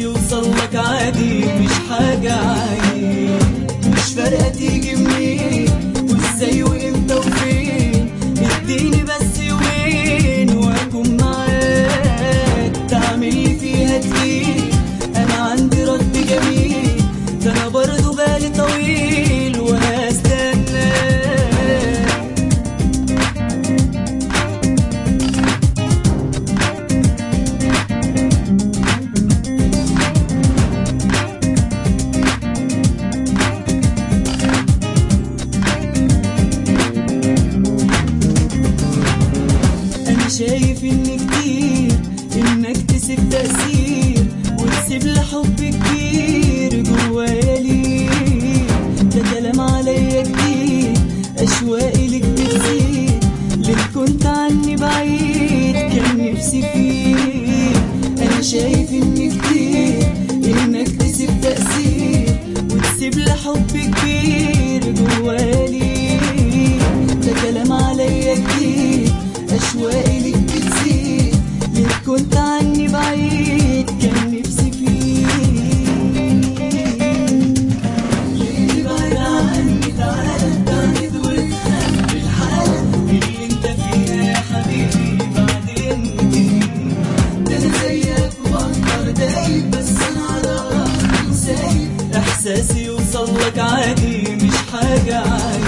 يوصل لك عادي مش حاجة عادي مش فارقة تيجي منين وازاي وامتى وفين اديني بس يومين واكون معاك تعمل لي فيها تقيل انا عندي رد جميل ده انا برضه بالي طويل وهستناك انا شايف ان كتير انك تسيب تأثير وتسيب لحب كتير جوايا ليك ده كلام عليا كتير اشواقي لك بتزيد ليه كنت عني بعيد كان نفسي فيك انا شايف ان كتير انك تسيب تأثير وتسيب لحب كبير جوايا ليك ده كلام عليا كتير أشواقي لك بتزيد ليه كنت عني بعيد كان نفسي فيك ليه بعيد عني تعالى تعند وتخبي الحالة اللي انت فيها يا حبيبي بعدين ده انا زيك واكتر دايب بس انا على راحتي سايب احساسي يوصل لك عادي مش حاجة عادي